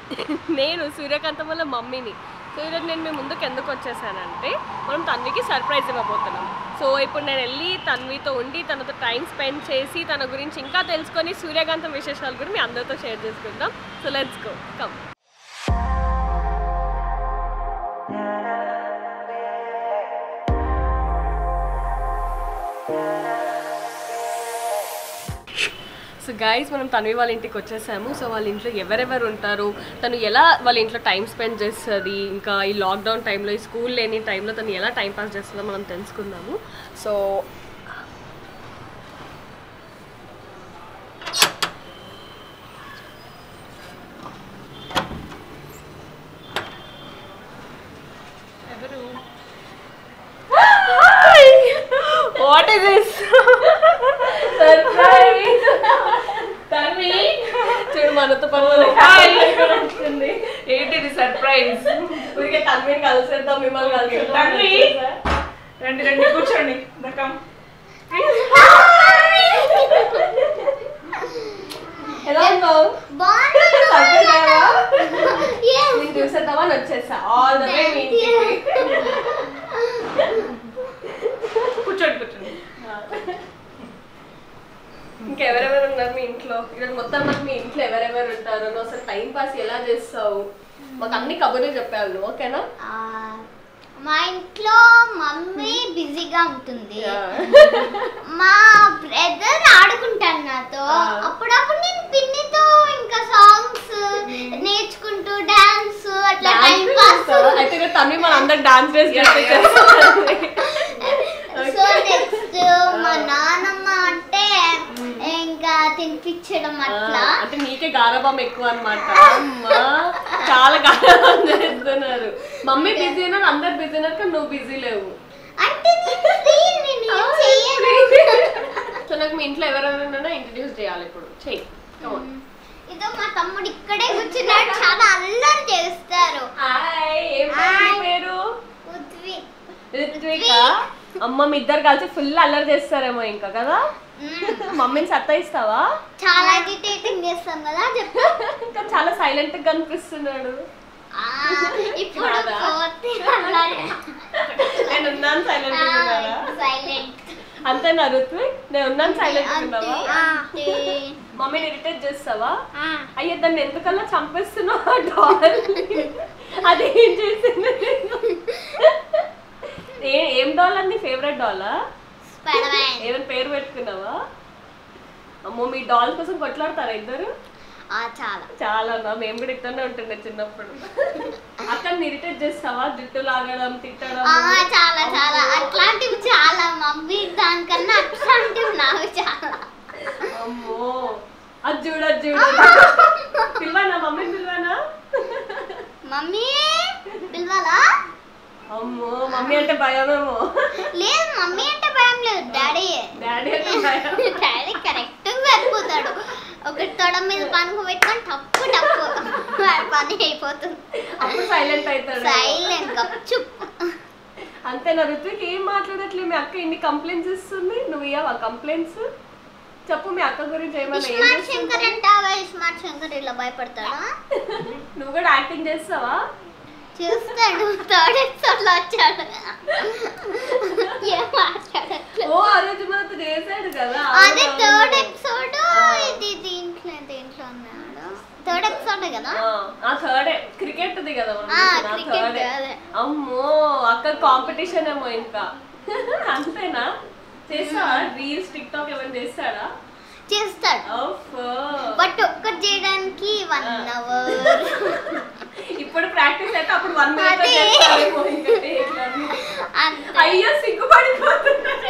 నేను సూర్యకాంతం వల్ల మమ్మీని సో ఈరోజు నేను మీ ముందుకు ఎందుకు వచ్చేసానంటే మనం తన్వికి సర్ప్రైజ్ ఇవ్వబోతున్నాం సో ఇప్పుడు నేను వెళ్ళి తన్వితో ఉండి తనతో టైం స్పెండ్ చేసి తన గురించి ఇంకా తెలుసుకొని సూర్యకాంతం విశేషాలు కూడా మీ అందరితో షేర్ చేసుకుందాం so let's go come so guys మనం తన్వి వాళ్ళ ఇంటికి వచ్చేసాము సో వాళ్ళ ఇంట్లో ఎవరెవరు ఉంటారు తను ఎలా వాళ్ళ ఇంట్లో టైం స్పెండ్ చేస్తుంది ఇంకా ఈ లాక్డౌన్ టైంలో ఈ స్కూల్ లేని టైంలో తను ఎలా టైం పాస్ చేస్తుందో మనం తెలుసుకుందాము సో ఎవరు what is this surprise Tanvi చూడు మనతో పనులు వచ్చింది ఏంటిది సర్ప్రైజ్ ఊరికే తన్విని కలిసేద్దాం మిమ్మల్ని కలిసేద్దాం తన్వి. రండి రండి కూర్చోండి దక్కం ఎలా ఉన్నావు సర్ప్రైజ్ అయ్యావా నేను చూసేద్దామని వచ్చేసా ఆల్ ద వే మీ ఇంటికి కూర్చోండి కూర్చోండి ఇంకెవరెవరు ఉన్నారు మీ ఇంట్లో ఈరోజు మొత్తం మాకు మీ ఇంట్లో ఎవరెవరు ఉంటారు నువ్వు అసలు టైం పాస్ ఎలా చేస్తావు మాకు అన్ని కబుర్లు చెప్పావు నువ్వు ఓకేనా ఆ, మా ఇంట్లో మమ్మీ బిజీగా ఉంటుంది మా బ్రదర్ ఆడుకుంటాను నాతో ఆ. అప్పుడప్పుడు నేను పిన్నితో ఇంకా సాంగ్స్ నేర్చుకుంటూ డాన్స్ అట్లా టైం పాస్ అయితే ఈరోజు తమ్మి మన అందరు డాన్స్ వేసి Yeah, yeah. సో నెక్స్ట్ మా నాన్నమ్మ అంటే ఇంకా తినిపించడం అట్లా అంటే నీకే గారభం ఎక్కువ అనమాట అమ్మా చాలా గారభం చేస్తున్నారు మమ్మీ బిజీ ఉన్నారు అందరు బిజీ ఉన్నారు కానీ నువ్వు బిజీ లేవు అంటే నేను free, నేను ఏం చెయ్యను సో నాకు మీ ఇంట్లో ఎవరెవరైనా ఇంట్రడ్యూస్ చేయాలి ఇప్పుడు చెయ్యి Come on. ఇదో మా తమ్ముడు ఇక్కడే కూర్చున్నాడు చాలా అల్లరి చేస్తారు హాయ్ ఏం పేరు నీ పేరు ఉద్వి రిత్విక అమ్మ మీ ఇద్దరు కలిసి ఫుల్ అల్లరి చేస్తారేమో ఇంకా కదా మమ్మీని సత్తాయిస్తావా చాలా ఇరిటేటింగ్ చేస్తాం కదా చెప్పు ఇంకా చాలా సైలెంట్ గా కనిపిస్తున్నాడు ఆ, ఇప్పుడు కాదా? పోతే అల్లరి నేను ఉన్నాను సైలెంట్ ఉన్నారా సైలెంట్ అంతేనా రుత్విక్ నేను ఉన్నాను సైలెంట్ ఉన్నావా అంటే మమ్మీని ఇరిటేట్ చేస్తావా ఆ, అయ్యో దాన్ని ఎందుకన్నా చంపేస్తున్నావు డాల్ అది ఏం చేసింది ఏ ఏం డాల్ అండి ఫేవరెట్ డాలా స్పైడర్మ్యాన్ ఏమైనా పేరు పెట్టుకున్నావా అమ్మో మీ డాల్ కోసం కొట్లాడతారా ఇద్దరు ఆ, చాలా చాలా నా మేము కూడా ఇట్లనే ఉంటుండే చిన్నప్పుడు అక్కని ఇరిటేట్ చేస్తావా జుట్టు లాగడం తిట్టడం ఆ, చాలా చాలా అట్లాంటివి చాలా మమ్మీ దానికన్నా అట్లాంటివి నావి చాలా అమ్మో అది చూడ అది చూడ పిల్వానా మమ్మీ పిల్వానా మమ్మీ పిలవాలా అమ్మో మమ్మీ అంటే భయమేమో లేదు మమ్మీ అంటే భయం లేదు డాడీ డాడీ అంటే భయం డాడీ కరెక్ట్ సరిపోతాడు ఒక తొడ మీద పనుకు పెట్టుకొని టప్పు టప్పు వాడి పని అయిపోతుంది అప్పుడు సైలెంట్ అవుతాడు సైలెంట్ గప్చుప్ అంతేనా ఋత్విక్ ఏం మాట్లాడట్లే మీ అక్క ఇన్ని కంప్లైంట్స్ ఇస్తుంది నువ్వు ఇవ్వవా కంప్లైంట్స్ చెప్పు మీ అక్క గురించి ఏమైనా ఏం ఇస్మార్ట్ శంకర్ చేస్తుంటావు? అంటావా ఇస్మార్ట్ శంకర్ ఇలా భయపడతాడా నువ్వు కూడా యాక్టింగ్ చేస్తావా చూస్తాడు థర్డ్ ఎపిసోడ్ లో వచ్చాడు ఏం మాట్లాడట్లేదు ఓ ఆ రోజు మనతో చేశాడు కదా అదే అవును, థర్డ్ అవును. ఎపిసోడ్ ఆ. ఇది దీంట్లో దీంట్లో ఉన్నాడు థర్డ్ ఎపిసోడ్ కదా ఆ, ఆ థర్డ్ క్రికెట్ ది కదా మనం ఆ, చూసిన, ఆ cricket third ఏ. అదే. అమ్మో అక్క కాంపిటీషన్ ఏమో ఇంకా అంతేనా చేస్తావా రీల్స్ టిక్ టాక్ ఏమైనా చేస్తాడా చేస్తాడు ఓఫ్ బట్ ఒక్కటి చేయడానికి వన్ ఆ. అవర్ ఇప్పుడు ప్రాక్టీస్ అయితే అప్పుడు వన్ మినిట్ అదే. చేస్తావేమో ఇంకా take అన్ని. అంతే అయ్యో సిగ్గుపడిపోతున్నాడు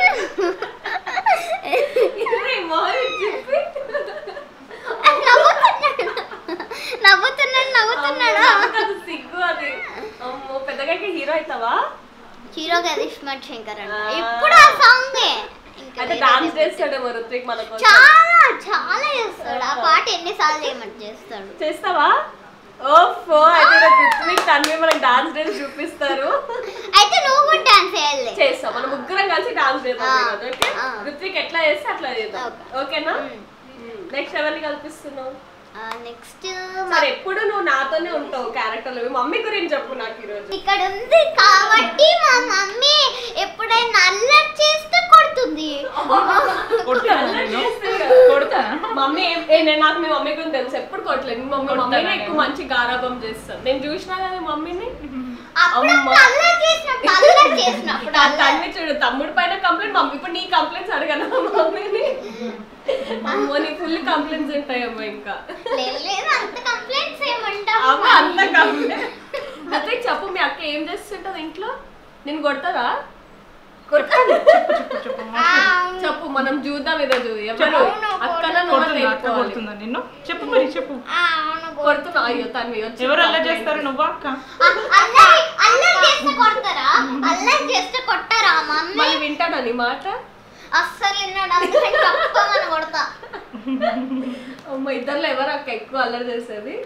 ఇరే మోహన్ చెప్పి నవ్వుతున్నాడు నవ్వుతున్నాడు నవ్వుతున్నాడు అమ్మో, నాకు సిగ్గు అది అమ్మో పెద్దగా హీరో అవుతావా హీరో కదా ఇస్మార్ట్ శంకర్ అంట ఆ. ఇప్పుడు ఆ సాంగ్ అయితే డాన్స్ చేస్తాడేమో ఋత్విక్ మన కోసం చాలా చాలా చేస్తాడు ఆ పాట ఎన్నిసార్లు చేయమంటే చేస్తాడు చేస్తావా ఓఫో అయితే రేపు ఋత్విక్ తన్వి మనకి డాన్స్ డ్రెస్ చూపిస్తారు అయితే నువ్వు కూడా డాన్స్ చేయాలి చేస్తాం మనం ముగ్గురం కలిసి డాన్స్ చేద్దాం ఆ, ఈరోజు, ఓకే ఆ. ఋత్విక్ ఎట్లా చేస్తే అట్లా చేద్దాం ఓకే. ఓకేనా మ్. నెక్స్ట్ ఎవరిని కల్పిస్తున్నావు నెక్స్ట్ సరే ఎప్పుడు నువ్వు నాతోనే ఉంటావు క్యారెక్టర్లో మీ మమ్మీ గురించి చెప్పు నాకు ఈరోజు ఇక్కడ ఉంది కాబట్టి మా మమ్మీ ఎప్పుడైనా అల్లరి చేస్తే కొడుతుంది కొడతాను నేను కొడతా మమ్మీ ఏం- ఏ, నేను నాకు మీ మమ్మీ గురించి తెలుసు ఎప్పుడు కొట్టలేదు మీ మమ్మీ కొడతానా మమ్మీని నేను? ఎక్కువ మంచి గారాబం చేస్తాను నేను చూసినా కదా మమ్మీని అప్పుడప్పుడు అల్లరి చేసినప్పుడు అల్లరి చేసినప్పుడు త- అల్లరి తన్ని చూడు తమ్ముడు పైన కంప్లైంట్ మమ్మీ ఇప్పుడు నీ కంప్లైంట్స్ అడగను మమ్మీని అమ్మో నీ ఫుల్ కంప్లైంట్స్ ఉంటాయమ్మా ఇంకా లేదు లేదు అంత కంప్లైంట్స్ ఏమంటావు అమ్మ అంత కంప్లైంట్ అయితే చెప్పు మీ అక్క ఏం చేస్తుంటది ఇంట్లో నేను కొడతారా చెప్పు చెప్పు ఆ, అవును. చెప్పు మనం చూద్దాం ఇదో చూ ఎవరు అవును, అక్కన కొడుతుందా అక్క కొడుతుందా నిన్ను చెప్పు మరి చెప్పు ఆ, అవును కొడు- కొడుతున్నా అయ్యో తను వచ్చి ఎవరు అలా చేస్తారు నువ్వా అక్క ఆ, అల్లరి అల్లరి చేస్తే కొడతారా అల్లరి చేస్తే కొట్టారా మమ్మీ మళ్ళీ వింటాడా నీ మాట అస్సలు విన్నాడు అందుకని తప్పమని కొడతా అమ్మ ఇద్దరులో ఎవరు అక్క ఎక్కువ అల్లరి చేసేది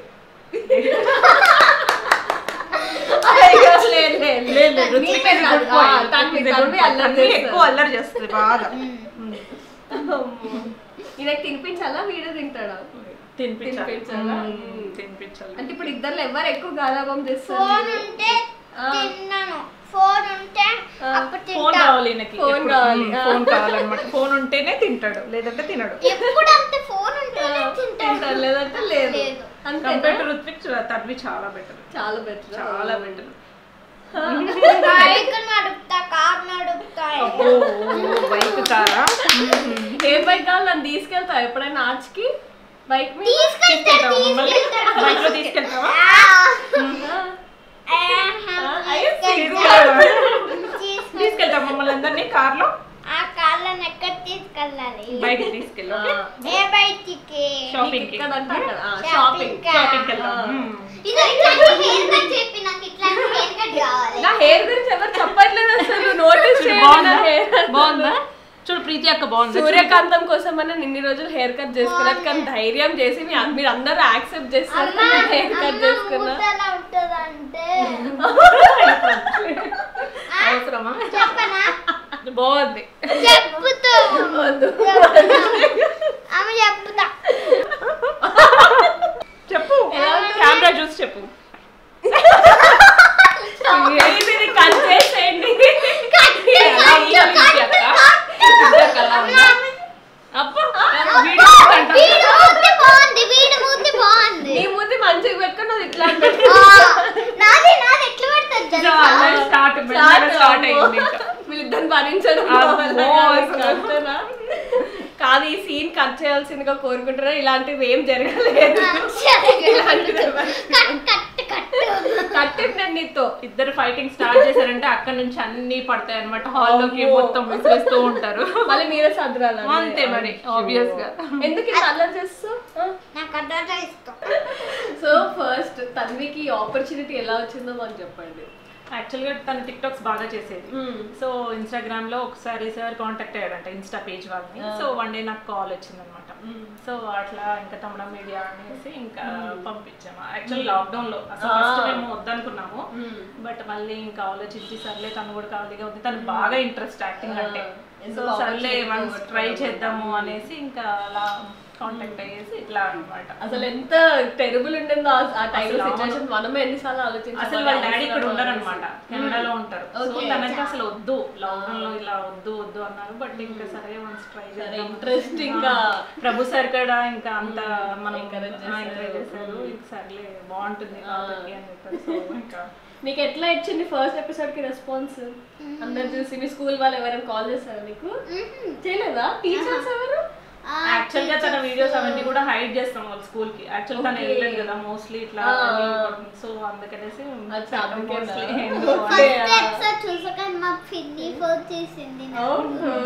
లేదు, లేదు, లేదు, లేదు, నీ రుత్విక్ మీద is a కాదు. good boy. ఆ, Ruthvik Tanvi- is a good Tanvi boy. అల్లరి తన్వి చేస్తుంది. ఎక్కువ అల్లరి చేస్తుంది బాగా అమ్మో. ఈయనకి తినిపించాలా వీడు తింటాడా తినిపించాలి తినిపించాలా? మ్మ్, తినిపించాలి అంటే ఇప్పుడు ఇద్దరు ఎవరు ఎక్కువ గారాబం ఫోన్ చేస్తారు ఉంటే ఆ. తిన్నాను ఫోన్ ఉంటే ఆ, అప్పుడు ఫోన్ తింటా కావాలి ఈయనకి ఫోన్ ఎప్పుడు. కావాలి. మ్మ్, ఫోన్ కావాలన్నమాట ఫోన్ ఉంటేనే తింటాడు లేదంటే తినడు ఎప్పుడు అంతే ఫోన్ ఉంటేనే తింటాడు తింటారు లేదంటే లేదు లేదు. అంతే కంపేర్ టు రుత్విక్ చూ- తన్వి చాలా బెటర్ చాలా బెటర్ చాలా బెటర్ బైక్ నడుపుతా కార్ నడుపుతా బైక్ కారా ఏ బైక్ కావాలి నన్ను తీసుకెళ్తా ఎప్పుడైనా ఆర్చ్కి బైక్ మీద తీసుకెళ్తా మమ్మల్ని తీసుకెళ్తా బైక్ లో తీసుకెళ్తావా ఆ, అయ్యో, తీసుకెళ్తాం మమ్మల్ని అందరినీ కార్ లో ఆ కార్లను ఎక్కడ తీసుకెళ్ళాలి బైక్ తీసుకెళ్ళి ఆ, ఏ బయటికి షాపింగ్ కి ఎక్కడంటే అక్కడ. ఆ, Shopping షాపింగ్ కా? షాపింగ్ వెళ్దాం ఆ. మ్మ్. ఇది ఇట్లాంటి హెయిర్ కట్ చెప్పి నాకు ఇట్లాంటి హెయిర్ కట్ కావాలి నా హెయిర్ గురించి ఎవరు చెప్పట్లేదు అసలు నోటీస్ చేయండి నా బాగుందా hair. బాగుందా చూడు ప్రీతి అక్క బాగుందా సూర్యకాంతం కోసం అని ఇన్ని రోజులు హెయిర్ కట్ చేసుకున్నది కానీ ధైర్యం చేసి మీ- మీరు అందరూ యాక్సెప్ట్ చేస్తారు అమ్మా హెయిర్ కట్ అమ్మ చేసుకున్నా మూతలా ఉంటదంటే అవసరమా చెప్పనా బాగుంది చెప్పుతూ వద్దు. అమ్మ చెప్పుతా చెప్పు ఎలా ఉంటుంది? కెమెరా చూసి చెప్పు ఇది కట్ చేసేయండి ఎలా ఉంది ప్రీతి అక్క? ఇద్దరికి ఎలా ఉందా? అబ్బా, వీడియో అంట. వీడు మూతి బాగుంది వీడు మూతి బాగుంది నీ ముందు మంచిగా పెట్టుకుని అది ఇట్లా ఆ, నాది నాది ఎట్లా పెడతారు సో తెలుసా? అల్లరి స్టార్ట్ మెల్లగా స్టార్ట్ అయింది ఇంకా వీళ్ళిద్దరిని భరించడం నా వల్ల అమ్మో, కాదు అసలు. అంతేనా? కాదు ఈ సీన్ కట్ చేయాల్సిందిగా కోరుకుంటున్నా ఇలాంటివి ఏం జరగలేదు ఇలాంటివి కట్ కట్ కట్ కట్టింది నేను నీతో ఇద్దరు ఫైటింగ్ స్టార్ట్ చేశారంటే అక్కడ నుంచి అన్ని పడతాయి అనమాట హాల్లోకి అమ్మో. మొత్తం విసిరేస్తూ ఉంటారు మళ్ళీ మీరే సదరాలి అంతే మరి, obvious గా. ఎందుకు ఇంత అల్లరి చేస్తూ నాకు అర్థం ఇష్టం సో ఫస్ట్ తన్వికి ఆపర్చునిటీ ఎలా వచ్చిందో మాకు చెప్పండి యాక్చువల్గా తను టిక్ టాక్స్ బాగా చేసేది సో ఇన్స్టాగ్రామ్ లో ఒకసారి సార్ కాంటాక్ట్ అయ్యాడంట ఇన్స్టా పేజ్ వాళ్ళని సో వన్ డే నాకు కాల్ వచ్చిందనమాట సో అట్లా ఇంకా తమిళ మీడియా అనేసి ఇంకా పంపించాము యాక్చువల్ లాక్డౌన్ లో అసలు ఫస్ట్ మేము వద్దనుకున్నాము బట్ మళ్ళీ ఇంకా ఆలోచించి సర్లే తను కూడా ఖాళీగా ఉంది తను బాగా ఇంట్రెస్ట్ యాక్టింగ్ అంటే సో సర్లే వన్స్ ట్రై చేద్దాము అనేసి ఇంకా అలా కాంటాక్ట్ అయ్యేసి ఇట్లా అనమాట అసలు ఎంత టెరబుల్ ఉండిందో ఆ- ఆ టైం అసలు అవును. సిచ్యువేషన్ మనమే ఎన్నిసార్లు ఆలోచించాం అసలు వాళ్ళ డాడీ ఇక్కడ ఉండరు అనమాట కెనడాలో ఉంటారు సో Okay. తనకి అసలు వద్దు లాక్డౌన్ లో ఇలా వద్దు వద్దు అన్నారు బట్ ఇంకా సరే వన్స్ ట్రై చేద్దాం ఇంట్రెస్ట్ ఇంకా ప్రభు సార్ కూడా ఇంకా అంత మనం Encourage చేశారు. ఎంకరేజ్ చేశారు ఇంకా సర్లే బాగుంటుంది కాబట్టి అని చెప్పారు సో ఇంకా నీకు ఎట్లా ఇచ్చింది ఫస్ట్ ఎపిసోడ్ కి రెస్పాన్స్ అందరు చూసి మీ స్కూల్ వాళ్ళు ఎవరైనా కాల్ చేస్తారా నీకు చేయలేదా టీచర్స్ ఎవరు యాక్చువల్ గా తన వీడియోస్ అవన్నీ కూడా హైడ్ చేస్తాం వాళ్ళ స్కూల్ కి యాక్చువల్ తను Okay. వెళ్ళలేదు కదా మోస్ట్లీ ఇట్లా Ah. సో అందుకనేసి అచ్చా, అందుకేనా? mostly ఎందుకు అని. ఫస్ట్ ఎపిసోడ్ చూసాక మా పిన్ని ఫోన్ చేసింది నాకు.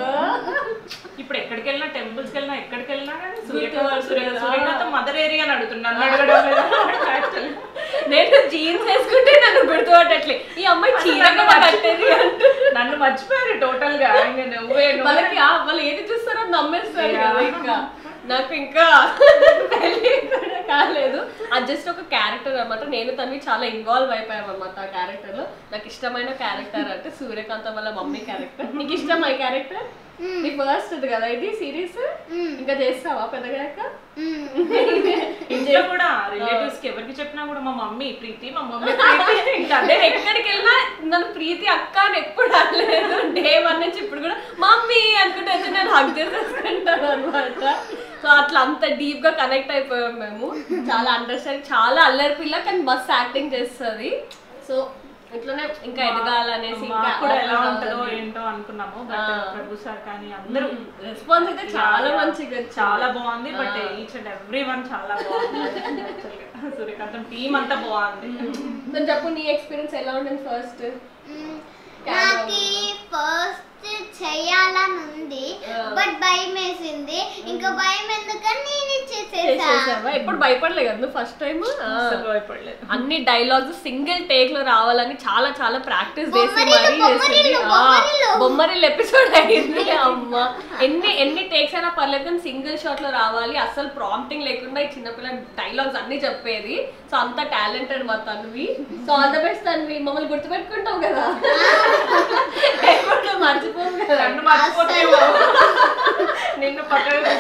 ఇప్పుడు ఎక్కడికి వెళ్ళినా టెంపుల్స్ కి వెళ్ళినా ఎక్కడికి వెళ్ళినా కానీ గుర్తు సూర్య పడుతుంది. సూర్యనాథం మదర్ ఏరియా అని అడుగుతున్నాను నన్ను అడగడం లేదు actually. నేను జీన్స్ వేసుకుంటే నన్ను గుర్తుపట్టట్లే ఈ అమ్మాయి చీరగా కట్టేది అంటూ నన్ను మర్చిపోయారు టోటల్ గా ఇంకా నువ్వే నువ్వే. వాళ్ళకి ఆ- వాళ్ళు ఏది చూస్తారో అది నమ్మేస్తారు Yeah. కదా ఇంకా నాకు ఇంకా పెళ్లి కూడా కాలేదు అది జస్ట్ ఒక క్యారెక్టర్ అనమాట నేను తనవి చాలా ఇన్వాల్వ్ అయిపోయాం అనమాట ఆ క్యారెక్టర్ లో నాకు ఇష్టమైన క్యారెక్టర్ అంటే సూర్యకాంతం వల్ల మమ్మీ క్యారెక్టర్ నీకు ఇష్టం ఆ క్యారెక్టర్ నీ ఫస్ట్ కదా ఇది సిరీస్ ఇంకా చేస్తావా పెద్దగాక ఇంట్లో కూడా రిలేటివ్స్ కి ఎవరికి చెప్పినా కూడా మా మమ్మీ ప్రీతి మా మమ్మీ ప్రీతి ఇంకా అదే నేను ఎక్కడికి వెళ్ళినా నన్ను ప్రీతి అక్క అని ఎప్పుడు అనలేదు డే వన్ నుంచి ఇప్పుడు కూడా మమ్మీ అనుకుంటే అయితే నేను హక్ చేసేసుకుంటాను అనమాట సో అట్లా అంత డీప్ గా కనెక్ట్ అయిపోయాం మేము చాలా అండర్స్టాండ్ చాలా అల్లరి పిల్ల కానీ మస్త్ యాక్టింగ్ చేస్తుంది సో ఇట్లనే ఇంకా ఎదగాలనేసి ఇంకా మాకు కూడా ఎలా ఉంటుందో ఏంటో అనుకున్నాము బట్ ప్రభు సార్ కానీ అందరూ రెస్పాన్స్ అయితే చాలా మంచిగా వచ్చింది. చాలా బాగుంది but each and every one చాలా బాగుంది Actually గా. సూర్యకాంతం టీం అంతా బాగుంది మరి చెప్పు నీ ఎక్స్పీరియన్స్ ఎలా ఉండింది ఫస్ట్ నాకు ఫస్ట్ చేయాలని ఉంది బట్ భయం వేసింది ఇంకా భయం ఎందుకని నేను చేసేసా చేసేసావా ఎప్పుడు భయపడలే కదా నువ్వు ఫస్ట్ టైం అసలు భయపడలేదు అన్ని డైలాగ్స్ సింగిల్ టేక్ లో రావాలని చాలా చాలా ప్రాక్టీస్ చేసి బొమ్మరిల్లు, మరీ చేసింది బొమ్మరిల్లు, ఆ, బొమ్మరిల్లు. బొమ్మరిల్లు ఎపిసోడ్ అయింది అమ్మ ఎన్ని ఎన్ని టేక్స్ అయినా పర్లేదు కానీ సింగిల్ షాట్ లో రావాలి అసలు ప్రాంప్టింగ్ లేకుండా ఈ చిన్నపిల్ల డైలాగ్స్ అన్ని చెప్పేది సో అంత టాలెంటెడ్ మా Tanvi so all the best Tanvi మమ్మల్ని గుర్తుపెట్టుకుంటావు కదా ఎప్పుడు మర్చిపోవు కదా నన్ను మర్చిపోతే నిన్ను పక్కన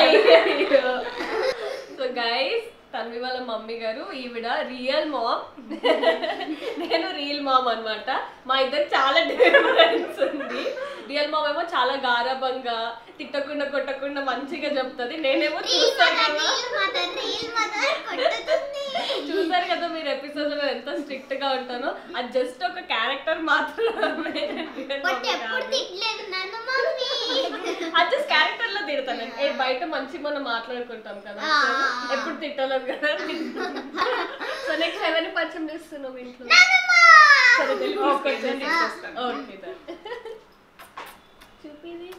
సో గైస్ తన్వి వాళ్ళ మమ్మీ గారు ఈవిడ రియల్ మామ్ నేను రియల్ మామ్ అన్నమాట మా ఇద్దరు చాలా డిఫరెన్స్ ఉంది రియల్ మామ్ ఏమో చాలా గారభంగా తిట్టకుండా కొట్టకుండా మంచిగా చెప్తుంది నేనేమో రీల్ చూస్తాను మదర్ కదా రీల్ మదర్ రీల్ మదర్ కొట్టుతుంది చూసారు కదా మీరు ఎపిసోడ్ లో నేను ఎంత స్ట్రిక్ట్ గా ఉంటానో అది జస్ట్ ఒక క్యారెక్టర్ మాత్రమే బట్ ఎప్పుడు తిట్టలేదు నన్ను మమ్మీ అది జస్ట్ క్యారెక్టర్ లో తిడతాను ఏ బయట మంచి మనం మాట్లాడుకుంటాం కదా ఆ. సో ఎప్పుడు తిట్టలేదు కదా సో నెక్స్ట్ ఎవరిని పరిచయం చేస్తున్నావు ఇంట్లో నాన్నమ్మ సరే వెళ్ళి ఓకే, తీసుకొచ్చేసి. నేను తీసుకొస్తాను. Okay done. చూపిది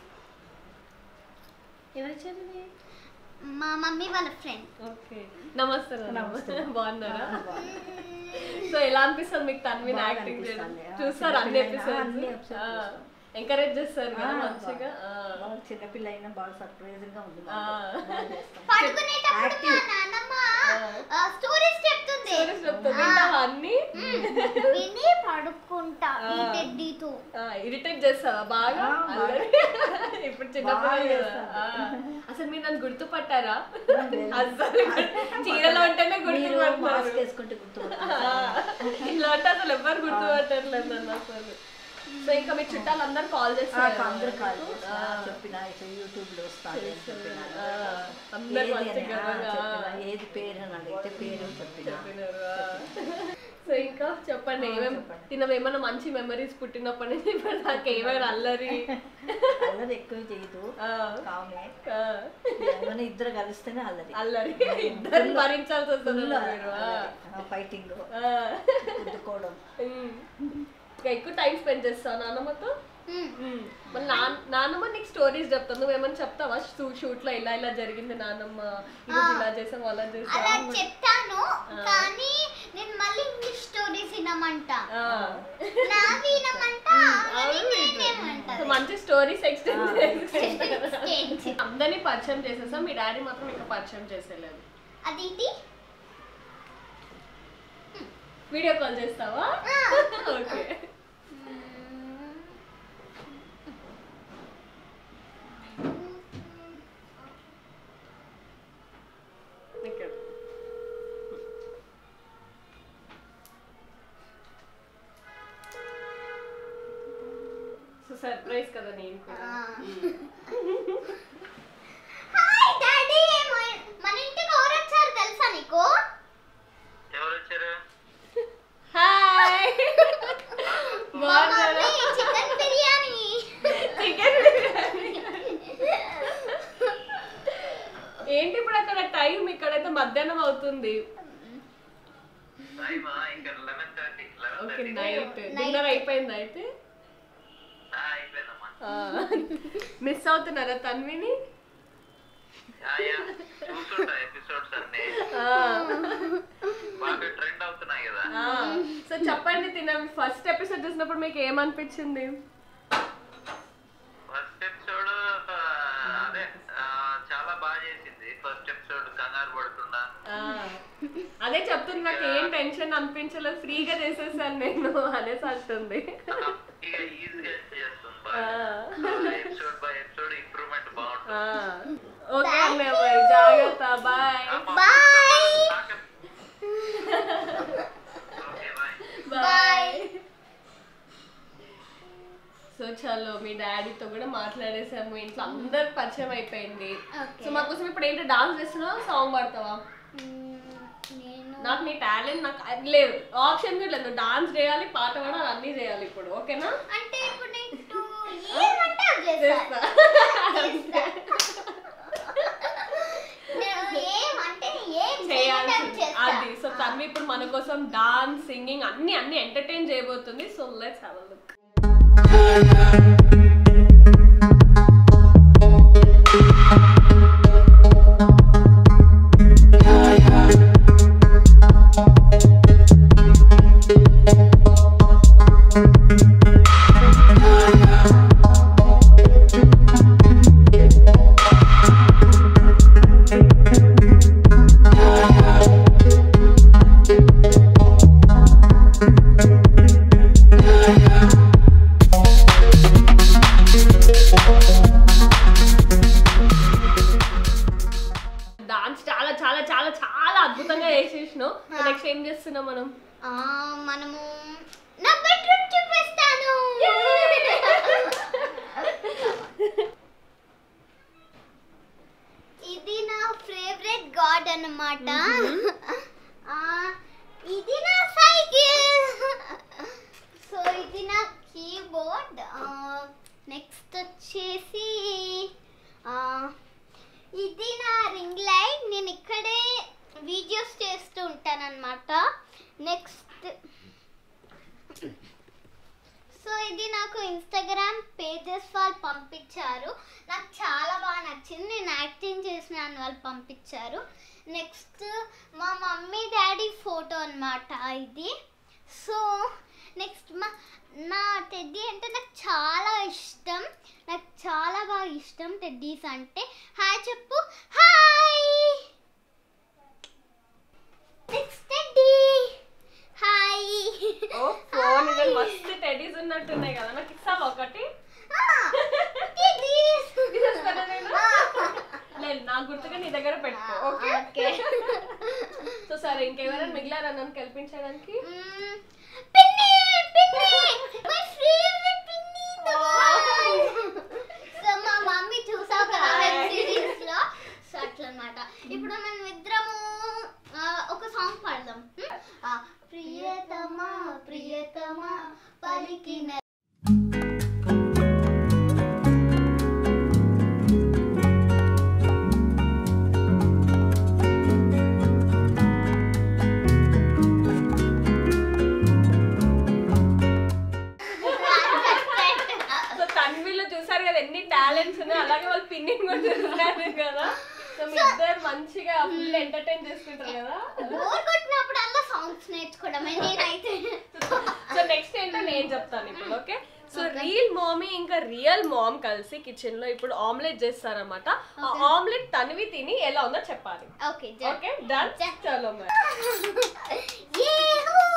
ఎవరు చెల్లిది మా మమ్మీ వాళ్ళ ఫ్రెండ్ ఓకే నమస్తే నమస్తే బాగున్నారా సో ఎలా అనిపిస్తుంది మీకు తన్విన్ బాగా యాక్టింగ్ చేయడం అనిపిస్తుంది. ఆ, చూస్తారు అన్ని చిన్నపిల్లైనా అన్ని ఎపిసోడ్స్ episodes చూస్తాం. ఎంకరేజ్ చేస్తారు కదా ఆ, మంచిగా ఆ. బాగా చిన్నపిల్ల అయినా బాగా సర్ప్రైజింగ్ గా ఉంది ఆ. మాకు. బాగా చేస్తాం. పడుకునేటప్పుడు మా నాన్నమ్మ స్టోరీస్ చెప్తుంది Stories చెప్తుంది. వింటావా అన్ని విని పడుకుంటా ఈ టెడ్డీతో ఇరిటేట్ చేస్తావా బాగా ఆ, బాగా. అల్లరి. ఇప్పుడు చిన్న బాగా పిల్లలు కదా. చేస్తాను. ఆ. అసలు మీరు నన్ను గుర్తుపట్టారా లేదు. అసలు చీరలో ఉంటేనే మీరు మాస్క్ గుర్తుపడతారు వేసుకుంటే గుర్తుపడతారు ఆ. ఇలా అంటే అసలు ఎవ్వరు గుర్తుపట్టట్లేదు నన్ను అసలు సో ఇంకా మీ చుట్టాలు అందరు కాల్ చేస్తారు అందరు కాల్ చేసిన చెప్పిన ఇట్లా యూట్యూబ్ లో వస్తాను అని చెప్పిన అందరు ఏది అని, మంచిగా ఆ, చెప్పిన ఏది పేరు అని అడిగితే పేరు చెప్పిన సో ఇంకా చెప్పండి ఏమేమి తినవి ఏమైనా మంచి మెమరీస్ పుట్టినప్పటి నుంచి ఇప్పుడు నాకు ఏమైనా అల్లరి అల్లరి ఎక్కువ చేయదు ఆ, కామే ఆ, ఏమైనా ఇద్దరు కలిస్తేనే అల్లరి అల్లరి ఇద్దరు భరించాల్సి వస్తుంది మీరు ఆ, ఫైటింగ్ ఆ. గుద్దుకోవడం ఉమ్. ఇంకా ఎక్కువ టైం స్పెండ్ చేస్తావు నాన్నమ్మతో ఉమ్. మళ్ళీ నాన్న నాన్నమ్మ నీకు స్టోరీస్ చెప్తాను నువ్వేమన్నా చెప్తావా షూట్ లో ఇలా ఇలా జరిగింది నాన్నమ్మ ఈరోజు ఇలా చేసాం అలా అలా చేసాం చెప్తాను కానీ నేను మళ్ళీ ఇంగ్లీష్ స్టోరీస్ వినమంటా ఆ. నా వినమంటా అవును మరి మీకు. నేనేమంటా సో మంచి స్టోరీస్ ఎక్స్టెండ్ Exchange. అందరినీ పరిచయం చేసేసాం మీ డాడీ మాత్రం ఇంకా పరిచయం చేసేలేదు అది ఇది వీడియో కాల్ చేస్తావా ఆ. ఓకే ఇక్కడ సో సర్ప్రైజ్ కదా నేను కూడా హాయ్ డాడీ మన ఇంటికి ఎవరు వచ్చారు తెలుసా నీకు ఎవరు వచ్చారు హాయ్ మా మమ్మీ చికెన్ బిర్యానీ చికెన్ ఏంటి ఇప్పుడు అక్కడ టైం ఇక్కడైతే మధ్యాహ్నం అవుతుంది టైమా ఇంకా eleven thirty eleven okay thirty night dinner అయిపోయింది అయితే అయిపోయిందమ్మా మిస్ అవుతున్నారా తన్విని యా, యా. చూస్తుంటా ఎపిసోడ్స్ అన్ని బాగా ట్రెండ్ అవుతున్నాయి కదా సో చెప్పండి తిన ఫస్ట్ ఎపిసోడ్ చూసినప్పుడు మీకు ఏమనిపించింది ఫస్ట్ ఎపిసోడ్ అదే ఆ, చాలా బాగా చేసింది ఫస్ట్ ఎపిసోడ్ కంగారు పడకుండా ఆ, అదే చెప్తుంది నాకు ఏం టెన్షన్ అనిపించలేదు ఫ్రీగా చేసేసాను నేను అనేసి అంటుంది ఇక ఈజీగా చేస్తుంది బాగా ఎపిసోడ్ బై ఎపిసోడ్ ఇంప్రూవ్మెంట్ బాగుంటుంది ఓకే అన్నయ్య మరి జాగ్రత్త bye bye okay bye bye so చలో మీ డాడీతో కూడా మాట్లాడేసాము ఇంట్లో అందరు పరిచయం అయిపోయింది Okay. సో మాకోసం ఇప్పుడు ఏంటో డాన్స్ చేస్తున్నావా సాంగ్ పాడతావా నేను నాకు నీ టాలెంట్ నాకు అది లేదు ఆప్షన్ కూడా లేదు డాన్స్ చేయాలి పాట పాడాలి అన్నీ చేయాలి ఇప్పుడు ఓకేనా అంటే ఇప్పుడు నేను ఏమంటే అది చేస్తా చేస్తా. నేను ఏమంటే ఏం చేయాల్సింది చేయాలి అది సో తన్వి ఇప్పుడు మన కోసం డాన్స్ సింగింగ్ అన్ని అన్ని ఎంటర్టైన్ చేయబోతుంది so let's have a look dance చాలా చాలా చాలా చాలా అద్భుతంగా చేసేసినావు నెక్స్ట్ ఏం చేస్తున్నాం మనం ఆ, మనము నా బెడ్రూమ్ చూపిస్తాను ఇది నా ఫేవరెట్ గాడ్ అన్నమాట ఆ, ఇది నా సైకిల్ సో ఇది నా కీబోర్డ్ నెక్స్ట్ వచ్చేసి ఆ, ఇది నా రింగ్ లైట్ నేను ఇక్కడే వీడియోస్ చేస్తూ ఉంటానన్నమాట నెక్స్ట్ సో ఇది నాకు ఇన్స్టాగ్రామ్ పేజెస్ వాళ్ళు పంపించారు నాకు చాలా బాగా నచ్చింది నేను యాక్టింగ్ చేసినాను వాళ్ళు పంపించారు నెక్స్ట్ మా మమ్మీ డాడీ ఫోటో అన్నమాట ఇది సో నెక్స్ట్ మా నా టెడ్డీ అంటే నాకు చాలా ఇష్టం నాకు చాలా బాగా ఇష్టం టెడ్డీస్ అంటే హాయ్ చెప్పు hi next teddy hi oh phone ఇది మస్తు టెడీస్ ఉన్నట్టున్నాయి కదా నాకు ఇస్తావా ఒకటి టెడ్డీస్ తీసేస్తానా నేను? లేదు నా గుర్తుగా నీ దగ్గర పెట్టుకో ఓకే ఓకే సో సరే ఇంకెవరైనా మిగిలారా నన్ను కల్పించడానికి పిన్ని పిన్ని మై ఫేవరెట్ పిన్ని సో మా మమ్మీ చూసావు కదా వెబ్ సిరీస్ లో సో అట్లా అన్నమాట ఇప్పుడు మనం ఇద్దరము ఆ, ఒక సాంగ్ పాడదాం హ్మ్? ఆ, ప్రియతమా ప్రియతమా పలికిన సో తన్విలో చూసారు కదా ఎన్ని టాలెంట్స్ ఉన్నాయి అలాగే వాళ్ళు పిన్నిని కూడా చూస్తున్నారు కదా సో మీ ఇద్దరు మంచిగా ఫుల్ ఎంటర్టైన్ చేసుకుంటారు కదా బోర్ కొట్టినప్పుడు అలా సాంగ్స్ నేర్చుకోవడమే నేనైతే సో నెక్స్ట్ ఏంటో నేను చెప్తాను ఇప్పుడు ఓకే సో రియల్ మామీ ఇంకా రియల్ మామ్ కలిసి కిచెన్ లో ఇప్పుడు ఆమ్లెట్ చేస్తారన్నమాట ఆ ఆమ్లెట్ తనివి తిని ఎలా ఉందో చెప్పాలి ఓకే ఓకే డన్ చలో మరి Yahoo!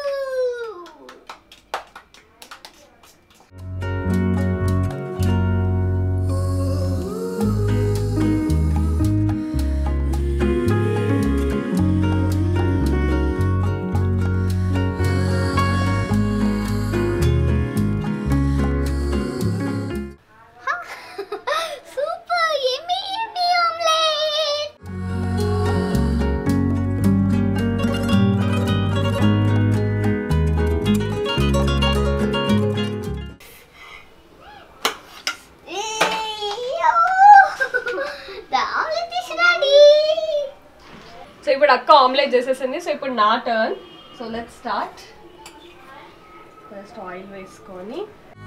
Super yummy yummy omelette! The omelette is ready! So ఇప్పుడు అక్క ఆమ్లెట్ చేసేసింది సో ఇప్పుడు నా turn so let start first oil వేసుకొని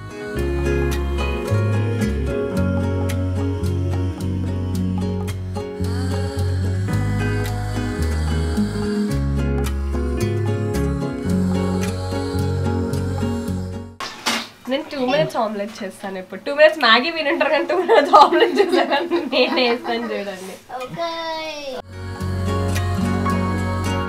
నేను టూ మినిట్స్ ఆమ్లెట్ చేస్తాను ఇప్పుడు టూ మినిట్స్ మ్యాగీ వినుంటారు కానీ టూ మినిట్స్ ఆమ్లెట్ చేస్తాను నేను వేస్తాను చూడండి Okay.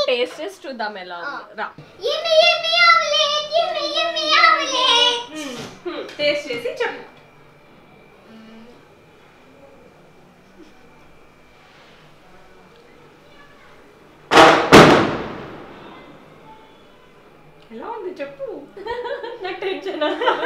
టేస్ట్ చేసి చూద్దాం ఎలా ఉంది రా Yummy, yummy omelette, yummy, yummy omelette. Taste చేసి చెప్పు ఎలా ఉంది చెప్పు నాకు టెన్షన్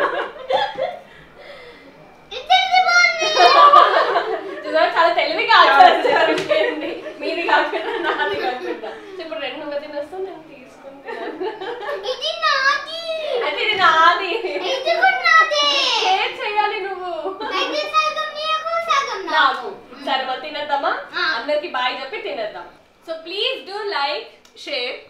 ఇదేంటి బాగుంది? చాలా తెలివిగా ఆన్సర్ చేయండి మీది కాకుండా నాది కాకుండా సో ఇప్పుడు రెండు నువ్వు తినేస్తావు నేను తీసుకుంటాను ఇది నాది. అయితే ఇది నాది ఇది కూడా నాదే. షేర్ చేయాలి నువ్వు అయితే సగం నీకు, సగం నాకు. నాకు సరే మరి తినేద్దామా ఆ. అందరికి బాయ్ చెప్పి తినేద్దాం so please do like share